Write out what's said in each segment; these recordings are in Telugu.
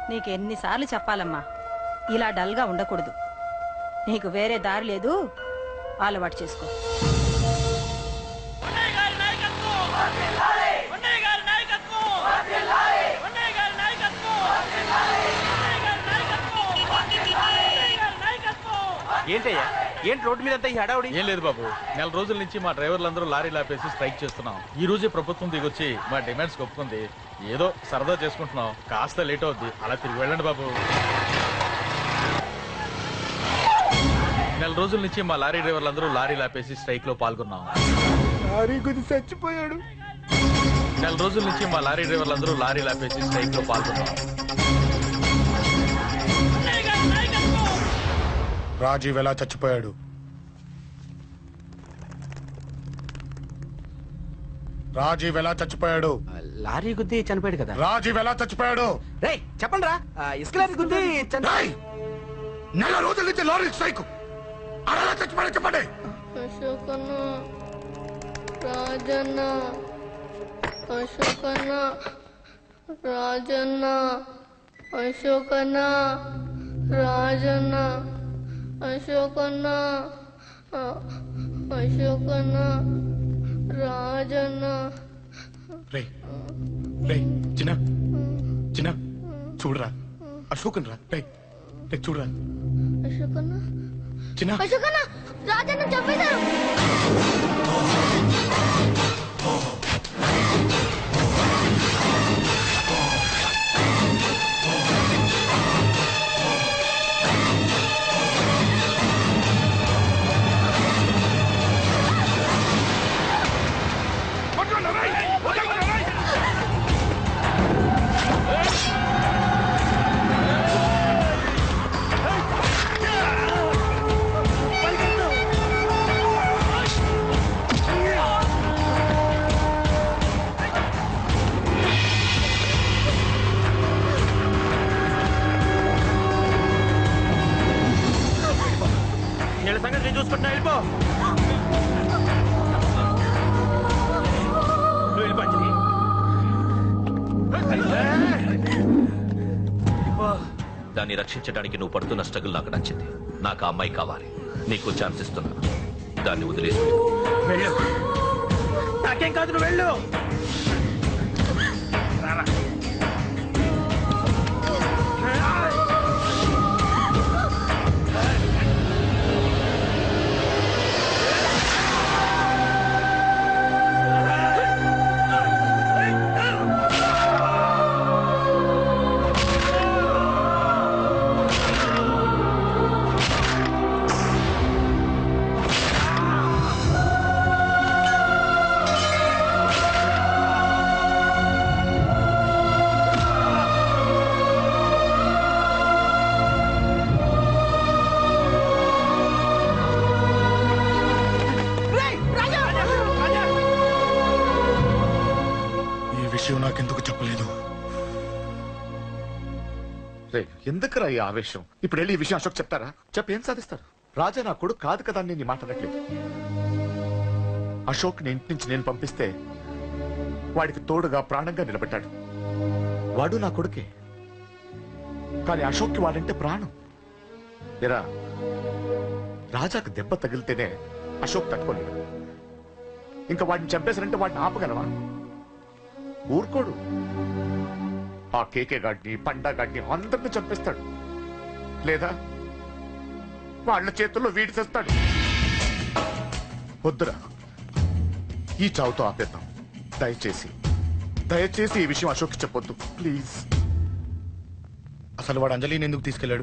నీకు ఎన్నిసార్లు చెప్పాలమ్మా ఇలా డల్గా ఉండకూడదు నీకు వేరే దారి లేదు అలవాటు చేసుకో ఉన్నయ్య గారి నాయకత్వం ఉన్నయ్య గారి నాయకత్వం ఉన్నయ్య గారి నాయకత్వం ఉన్నయ్య గారి నాయకత్వం ఉన్నయ్య గారి నాయకత్వం ఏంటయ్యా ఏంటి రోడ్డు మీద అంతా ఈ హడావుడి ఏం లేదు బాబు నెల రోజుల నుంచి మా డ్రైవర్లందరూ లారీ లాపేసి స్ట్రైక్ చేస్తున్నాం ఈ రోజే ప్రభుత్వం దిగొచ్చి మా డిమాండ్స్ ఒప్పుకుంది ఏదో సరదా చేసుకుంటున్నాం కాస్త లేట్ అవుద్ది అలా తిరిగి వెళ్ళండి బాబు నెల రోజుల నుంచి మా లారీ డ్రైవర్లందరూ లారీ లాపేసి స్ట్రైక్ లో పాల్గొన్నాం లారీ గుద్ది చచ్చిపోయాడు నెల రోజుల నుంచి మా లారీ డ్రైవర్లందరూ లారీ లాపేసి స్ట్రైక్ లో పాల్గొన్నాం ఉన్నయ్య గారి నాయకత్వం రాజీవ్ ఎలా చచ్చిపోయాడు రాజీవ్ ఎలా చచ్చిపోయాడు లారీ గుద్ది చనిపోయాడు కదా రాజీవ్ ఎలా చచ్చిపోయాడు రే చెప్పండి రా ఇసుక లారీ గుద్ది చని- రేయ్! నెల రోజుల నుంచి లారీ స్ట్రైక్ అలా ఎలా చచ్చిపోయాడు చెప్పండి అశోకన్న రాజన్న అశోకన్న రాజన్న అశోకన్న రాజన్న అశోకన్న అ- అశోకన్న రాజన్న రే రే చిన్న చిన్న చూడరా అశోకన్ రా రే రే చూడరా అశోకన్న చిన్న అశోకన్న రాజన్న చంపేశారు వీళ్ళ సంగతి నేను చూసుకుంటున్నా వెళ్ళిపో నువ్వు వెళ్ళిపో అంజలి. దాన్ని రక్షించడానికి నువ్వు పడుతున్న స్ట్రగుల్ నాకు నచ్చింది నాకు ఆ అమ్మాయి కావాలి నీకు ఛాన్స్ ఇస్తున్నాను దాన్ని వదిలేసి వెళ్ళు. వెళ్ళు నాకేం కాదు నువ్వు వెళ్ళు రారా. ఈ విషయం నాకెందుకు చెప్పలేదు రే ఎందుకురా ఈ ఆవేశం ఇప్పుడు వెళ్ళి ఈ విషయం అశోక్ చెప్తారా చెప్పి ఏం సాధిస్తారు రాజా నా కొడుకు కాదు కదా అని నేను ఈ మాట అనట్లేదు అశోక్ ని ఇంటి నుంచి నేను పంపిస్తే వాడికి తోడుగా ప్రాణంగా నిలబెట్టాడు వాడు నా కొడుకే కానీ అశోక్కి వాడంటే ప్రాణం ఎరా రాజాకు దెబ్బ తగిలితేనే అశోక్ తట్టుకోలేడు ఇంకా వాడిని చంపేశారంటే వాడిని ఆపగలవా ఊరుకోడు ఆ కేకే గాడిని పండా గాడిని అందరిని చంపేస్తాడు లేదా వాళ్ళ చేతుల్లో వీడి చేస్తాడు వద్దురా ఈ చావుతో ఆపేద్దాం దయచేసి దయచేసి ఈ విషయం అశోక్ చెప్పొద్దు ప్లీజ్ అసలు వాడు అంజలిని ఎందుకు తీసుకెళ్లాడు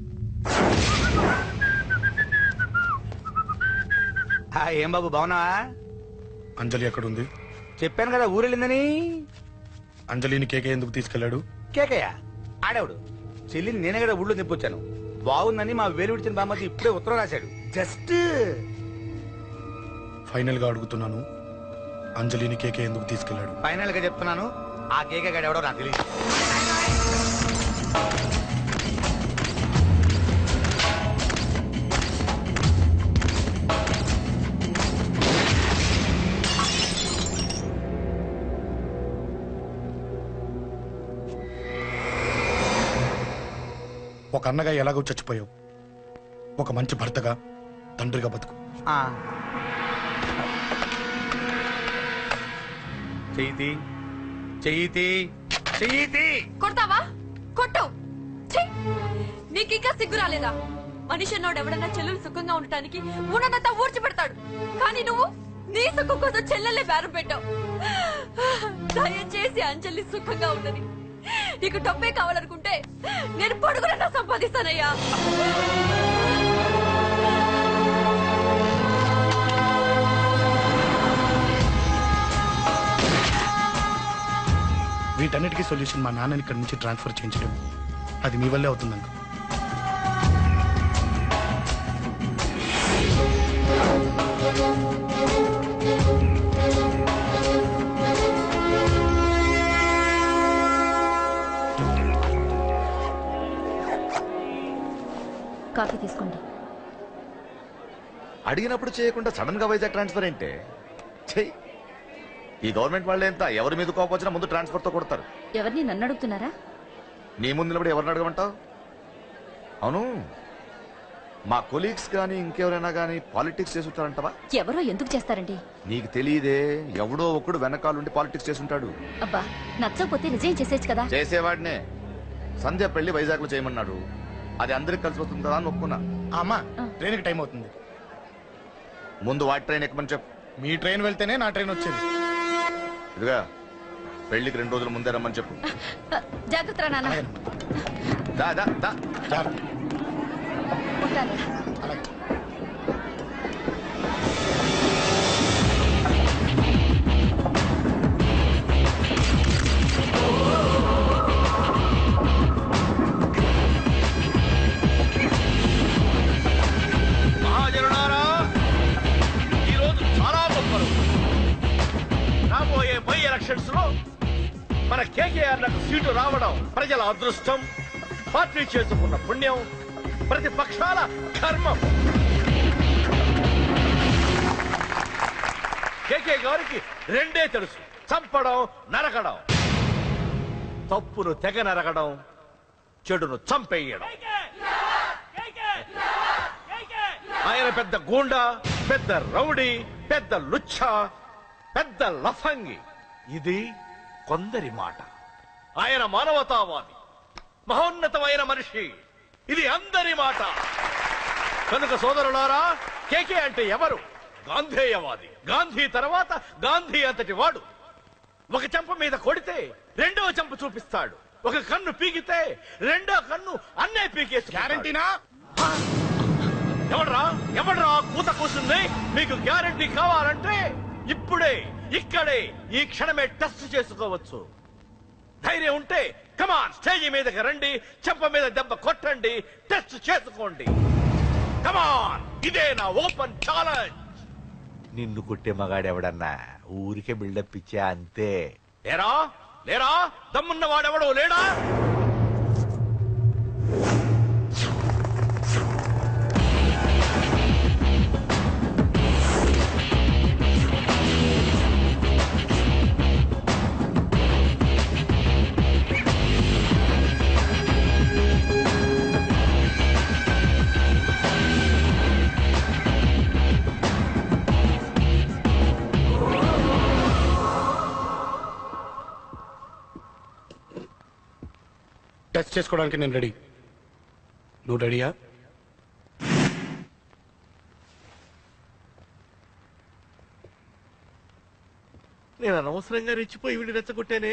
ఆ, ఏం బాబు బాగున్నావా అంజలి ఎక్కడుంది చెప్పాను కదా ఊరెళ్ళిందని అంజలిని కేకే ఎందుకు తీసుకెళ్లాడు కేకయ్య ఆడేవాడు చెల్లిని నేనే కదా ఊళ్ళో నిప్పొచ్చాను బాగుందని మా వేలు విడిచిన బామ్మతి ఇప్పుడే ఉత్తరం రాశాడు జస్ట్ ఫైనల్ గా అడుగుతున్నాను అంజలిని కేకే ఎందుకు తీసుకెళ్లాడు ఫైనల్ గా చెప్తున్నాను ఆ కేక గడ ఎవడో నాకు తెలియదు ఒక అన్నగా ఎలాగో చచ్చిపోయావు ఒక మంచి భర్తగా తండ్రిగా బతుకు ఆ. చెయ్యితి చెయ్యితి చెయ్యితి కొడతావా కొట్టు ఛీ! నీకింకా సిగ్గు రాలేదా మనిషి అన్నోడు ఎవడన్నా చెల్లెలు సుఖంగా ఉండటానికి ఉన్నదంతా ఊడ్చి పెడతాడు కానీ నువ్వు నీ సుఖం కోసం చెల్లెల్లే బేరం పెట్టావు దయచేసి అంజలి సుఖంగా ఉండని నీకు డబ్బే కావాలనుకుంటే నేను పొడుగునన్నా సంపాదిస్తానయ్యా వీటన్నిటికీ సొల్యూషన్ మా నాన్నని ఇక్కడి నుంచి ట్రాన్స్ఫర్ చేయించడం అది మీ వల్లే అవుతుంది అంకుల్ కాఫీ తీసుకోండి అడిగినప్పుడు చేయకుండా సడన్ గా వైజాగ్ ట్రాన్స్ఫర్ ఏంటే చెయ్యి ఈ గవర్నమెంట్ వాళ్ళే ఎంత ఎవరి మీద కోపం వచ్చినా ముందు ట్రాన్స్ఫర్ తో కొడతారు ఎవరిని నన్ను అడుగుతున్నారా నీ ముందు నిలబడి ఎవరిని అడగమంటావు అవును మా కొలీగ్స్ కానీ ఇంకెవరైనా కానీ పాలిటిక్స్ చేస్తుంటారంటవా ఎవరో ఎందుకు చేస్తారండి నీకు తెలియదే ఎవడో ఒకడు వెనకాలండి పాలిటిక్స్ చేస్తుంటాడు అబ్బా నచ్చకపోతే రిజైన్ చేసేచ్చు కదా చేసేవాడినే సంధ్య పెళ్లి వైజాగ్ లో చేయమన్నాడు అది అందరికి కలిసి వస్తుంది కదా అని ఒప్పుకున్నా అమ్మా ట్రైన్కి టైం అవుతుంది ముందు వాటి ట్రైన్ ఎక్కమని చెప్పు మీ ట్రైన్ వెళ్తేనే నా ట్రైన్ వచ్చేది ఇదిగా పెళ్లికి రెండు రోజుల ముందే రమ్మని చెప్పు జాగ్రత్త నాన్న దా దా దా జాగ్రత్త. ఉంటాను అలాగే మహాజనులారా ఈరోజు చాలా గొప్ప రోజు. రాబోయే బై ఎలక్షన్స్ లో మన కేకేఆర్ లకు సీటు రావడం ప్రజల అదృష్టం పార్టీ చేసుకున్న పుణ్యం ప్రతిపక్షాల కర్మం కేకే గారికి రెండే తెలుసు చంపడం నరకడం తప్పును తెగ నరకడం చెడును చంపేయడం ఆయన పెద్ద గూండా పెద్ద రౌడీ పెద్ద లుచ్చ పెద్ద లఫంగి ఇది కొందరి మాట ఆయన మానవతావాది మహోన్నతమైన మనిషి ఇది అందరి మాట కనుక సోదరులారా కేకే అంటే ఎవరు గాంధేయవాది గాంధీ తర్వాత గాంధీ అంతటి వాడు ఒక చెంప మీద కొడితే రెండవ చెంప చూపిస్తాడు ఒక కన్ను పీకితే రెండో కన్ను అన్నే పీకేసి గ్యారంటీనా ఎవడ్రా ఎవడ్రా కూత కూసింది మీకు గ్యారంటీ కావాలంటే ఇప్పుడే ఇక్కడే ఈ క్షణమే టెస్ట్ చేసుకోవచ్చు ధైర్యం ఉంటే కమాన్ స్టేజీ మీదకి రండి చెంప మీద దెబ్బ కొట్టండి టెస్ట్ చేసుకోండి కమాన్ ఇదే నా ఓపెన్ ఛాలెంజ్ నిన్ను కొట్టే మగాడెవడన్నా ఊరికే బిల్డప్ ఇచ్చా అంతే లేరా లేరా దమ్మున్న వాడెవడో లేడా టెస్ట్ చేసుకోవడానికి నేను రెడీ నువ్వు రెడీయా నేను అనవసరంగా రెచ్చిపోయి వీడిని రెచ్చగొట్టానే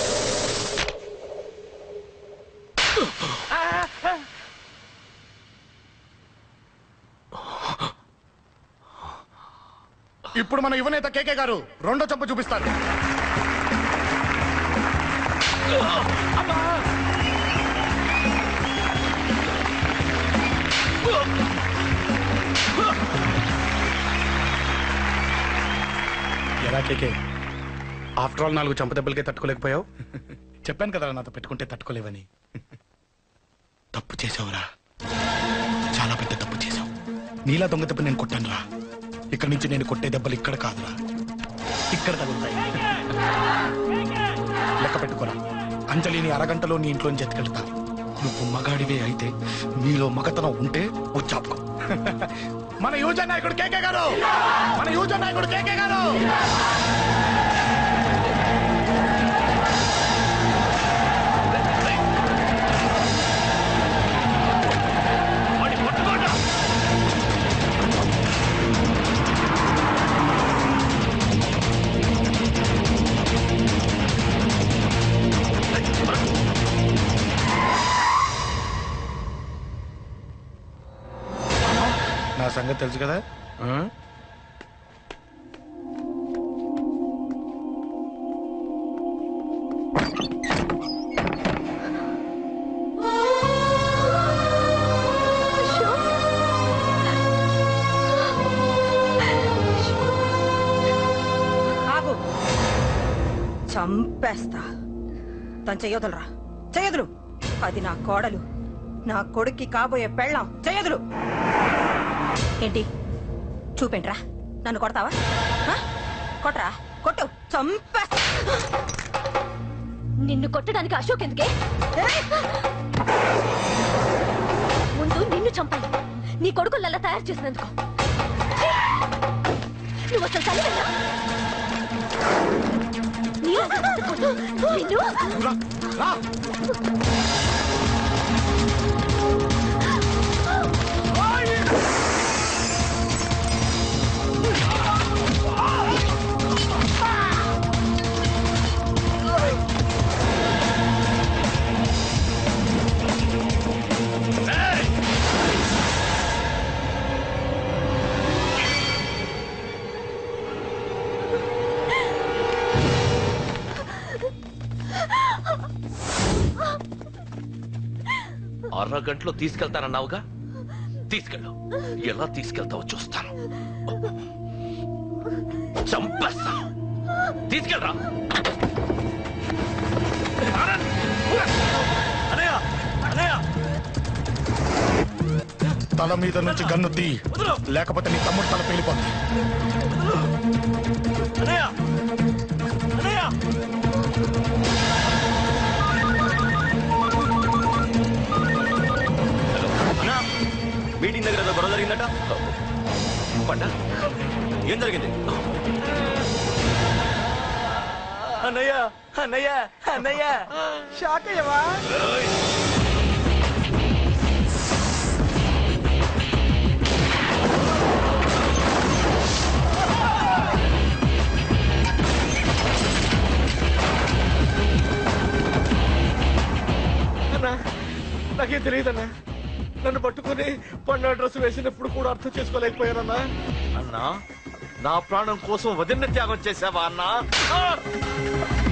ఇప్పుడు మన యువనేత కేకే గారు రెండో చంప చూపిస్తారు ఎలా కేకే ఆఫ్టర్ ఆల్ నాలుగు చంప దెబ్బలకే తట్టుకోలేకపోయావు చెప్పాను కదా నాతో పెట్టుకుంటే తట్టుకోలేవని తప్పు చేసావురా చాలా పెద్ద తప్పు చేసావు నీలా దొంగ దెబ్బ నేను కొట్టానురా ఇక్కడి నుంచి నేను కొట్టే దెబ్బలు ఇక్కడ కాదురా ఇక్కడ తగులుతాయి లెక్క పెట్టుకోరా అంజలిని అరగంటలో నీ ఇంట్లోంచి ఎత్తుకెళ్తా నువ్వు మగాడివే అయితే నీలో మగతనం ఉంటే వచ్చాపుకో మన యువజన నాయకుడు కేకే గారు మన యువజన నాయకుడు కేకే గారు నా సంగతి తెలుసు కదా ఆ? ఆగు చంపేస్తా తను చెయ్యొదలరా చెయ్యదులు అది నా కోడలు నా కొడుక్కి కాబోయే పెళ్ళాం చెయ్యదులు ఏంటి చూపేంట్రా నన్ను కొడతావా ఆ? కొట్రా కొట్టు చంపేస్తా నిన్ను కొట్టడానికి అశోక్ ఎందుకే ముందు నిన్ను చంపాలి నీ కొడుకులల్లా తయారు చేసినందుకు నువ్వు అసలు చదివేనా? నీ కొట్టు. నిన్ను రా, రా. అరగంటలో తీసుకెళ్తానన్నావుగా తీసుకెళ్ళు ఎలా తీసుకెళ్తావో చూస్తాను చంపేస్తా తీసుకెళ్ళరా అన్నయ్య అన్నయ్య తల మీద నుంచి గన్ను తీ లేకపోతే నీ తమ్ముడు తల పేలిపోతుంది అన్నయ్య అన్నయ్య మీటింగ్ దగ్గర ఏదో గొడవ జరిగిందట పండ ఏం జరిగింది అన్నయ్య అన్నయ్య అన్నయ్య షాక్ అయ్యవా అన్నా నాకేం తెలియదన్నా నన్ను పట్టుకుని పండుగ డ్రెస్ వేసినప్పుడు కూడా అర్థం చేసుకోలేకపోయానన్నా అన్నా నా ప్రాణం కోసం వదిన త్యాగం చేసావా అన్నా